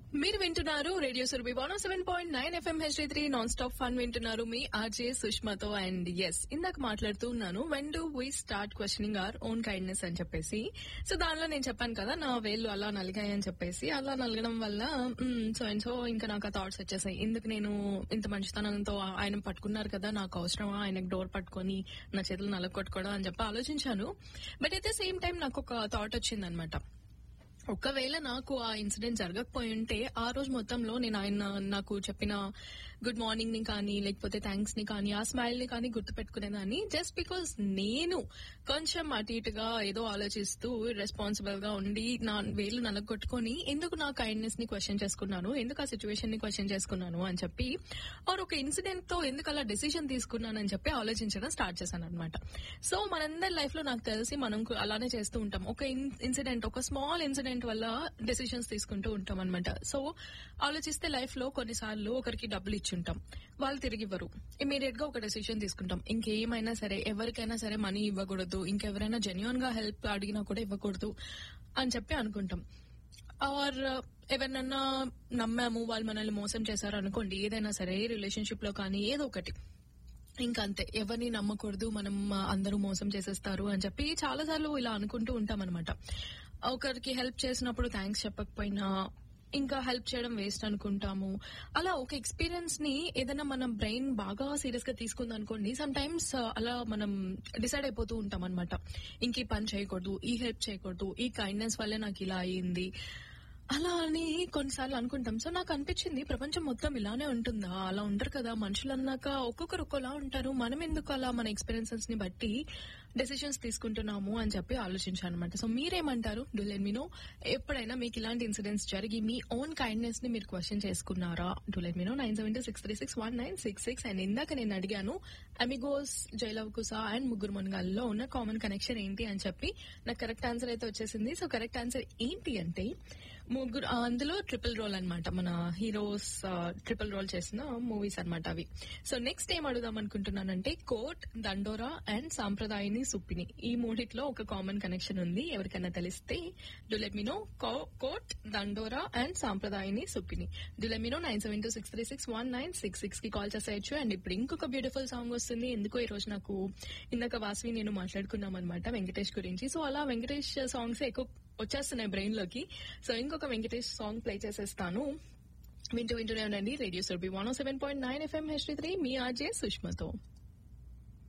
మీరు వింటున్నారు radio Surabhi one seven point nine FM H three non stop fun వింటున్నారు మీ ఆర్జే సుష్మాతో అండ్ ఎస్ ఇందాక మాట్లాడుతూ ఉన్నాను when do we start questioning our own kindness అని చెప్పేసి సో దానిలో నేను చెప్పాను కదా నా వేళ్ళు అలా నలిగాయి అని చెప్పేసి అలా నలగడం వల్ల సో అండ్ సో ఇంకా నాకు ఆ థాట్స్ వచ్చేసాయి ఎందుకు నేను ఇంత మంచితనంతో ఆయన పట్టుకున్నారు కదా నాకు అవసరమా ఆయనకు డోర్ పట్టుకొని నా చేతులు నలగొట్టుకోవడం అని చెప్పి ఆలోచించాను బట్ అయితే సేమ్ టైం నాకు ఒక థాట్ వచ్చిందనమాట ఒకవేళ నాకు ఆ ఇన్సిడెంట్ జరగకపోయి ఉంటే ఆ రోజు మొత్తంలో నేను ఆయన నాకు చెప్పిన గుడ్ మార్నింగ్ ని కానీ లేకపోతే థ్యాంక్స్ ని కానీ ఆ స్మైల్ ని కానీ గుర్తు పెట్టుకునేదాన్ని జస్ట్ బికాస్ నేను కొంచెం అటు ఇటుగా ఏదో ఆలోచిస్తూ రెస్పాన్సిబుల్ గా ఉండి నా వేలు నలగొట్టుకొని ఎందుకు నా కైండ్నెస్ ని క్వశ్చన్ చేసుకున్నాను ఎందుకు ఆ సిచ్యువేషన్ ని క్వశ్చన్ చేసుకున్నాను అని చెప్పి ఆర్ ఒక ఇన్సిడెంట్ తో ఎందుకు అలా డెసిషన్ తీసుకున్నానని చెప్పి ఆలోచించడం స్టార్ట్ చేశాను అనమాట సో మనందరి లైఫ్ లో నాకు తెలిసి మనం కు- అలానే చేస్తూ ఉంటాం ఒక ఇన్సిడెంట్ ఒక స్మాల్ ఇన్సిడెంట్ వల్ల డెసిషన్స్ తీసుకుంటూ ఉంటాం అనమాట సో ఆలోచిస్తే లైఫ్ లో కొన్నిసార్లు ఒకరికి డబ్బులు ఇచ్చి ఉంటాం వాళ్ళు తిరిగి ఇవ్వరు ఇమీడియట్ గా ఒక డెసిషన్ తీసుకుంటాం ఇంకేమైనా సరే ఎవరికైనా సరే మనీ ఇవ్వకూడదు ఇంకెవరైనా జెన్యున్ గా హెల్ప్ అడిగినా కూడా ఇవ్వకూడదు అని చెప్పి అనుకుంటాం ఆర్ ఎవరినన్నా నమ్మాము వాళ్ళు మనల్ని మోసం చేశారు అనుకోండి ఏదైనా సరే రిలేషన్షిప్ లో కానీ ఏదో ఒకటి ఇంకా అంతే ఎవరిని నమ్మకూడదు మనం ఆ, అందరూ మోసం చేసేస్తారు అని చెప్పి చాలా సార్లు ఇలా అనుకుంటూ ఉంటాం అనమాట ఒకరికి హెల్ప్ చేసినప్పుడు థ్యాంక్స్ చెప్పకపోయినా ఇంకా హెల్ప్ చేయడం వేస్ట్ అనుకుంటాము అలా ఒక ఎక్స్పీరియన్స్ ని ఏదైనా మనం బ్రెయిన్ బాగా సీరియస్ గా తీసుకుంది అనుకోండి సమ్ టైమ్స్ అలా మనం డిసైడ్ అయిపోతూ ఉంటాం అనమాట ఇంక ఈ పని చేయకూడదు ఈ హెల్ప్ చేయకూడదు ఈ కైండ్నెస్ వల్లే నాకు ఇలా అయింది అలా అని కొన్నిసార్లు అనుకుంటాం సో నాకు అనిపించింది ప్రపంచం మొత్తం ఇలానే ఉంటుందా అలా ఉండరు కదా మనుషులు అన్నాక ఒక్కొక్కరు ఒక్కోలా ఉంటారు మనం ఎందుకు అలా మన ఎక్స్పీరియన్సెస్ ని బట్టి డెసిషన్స్ తీసుకుంటున్నాము అని చెప్పి ఆలోచించాను అనమాట సో మీరేమంటారు డు లెట్ మీ నో ఎప్పుడైనా మీకు ఇలాంటి ఇన్సిడెంట్స్ జరిగి మీ ఓన్ కైండ్నెస్ ని మీరు క్వశ్చన్ చేసుకున్నారా do let me know nine seven six three six one nine six six and ఇందాక నేను అడిగాను అమిగోస్ జైలవ్ కుసా అండ్ ముగ్గురు మునగాల్లో ఉన్న కామన్ కనెక్షన్ ఏంటి అని చెప్పి నాకు కరెక్ట్ ఆన్సర్ అయితే వచ్చేసింది సో కరెక్ట్ ఆన్సర్ ఏంటి అంటే ముగ్గురు ఆ, అందులో ట్రిపుల్ రోల్ అన్నమాట మన హీరోస్ ట్రిపుల్ రోల్ చేసిన మూవీస్ అన్నమాట అవి సో నెక్స్ట్ ఏం అడుగుదాం అనుకుంటున్నానంటే కోట్ దండోరా అండ్ సాంప్రదాయని సుప్పిని ఈ మూడిట్లో ఒక కామన్ కనెక్షన్ ఉంది ఎవరికైనా తెలిస్తే డులెమినో కోట్ దండోరా అండ్ సాంప్రదాయని సుప్పిని డులెమినో nine seven two six three six one nine six six కి కాల్ చేసేయచ్చు అండ్ ఇప్పుడు ఇంకొక బ్యూటిఫుల్ సాంగ్ వస్తుంది ఎందుకో ఈ రోజు నాకు ఇందాక వాసవి నేను మాట్లాడుకున్నాం అనమాట వెంకటేష్ గురించి సో అలా వెంకటేష్ సాంగ్స్ ఎక్కువ వచ్చేస్తున్నాయి బ్రెయిన్ లోకి సో ఇంకొక వెంకటేష్ సాంగ్ ప్లే చేసేస్తాను వింటూ వింటూనే ఉండండి radio Surabhi one seven point nine FM H three మీ ఆర్జే సుష్మతో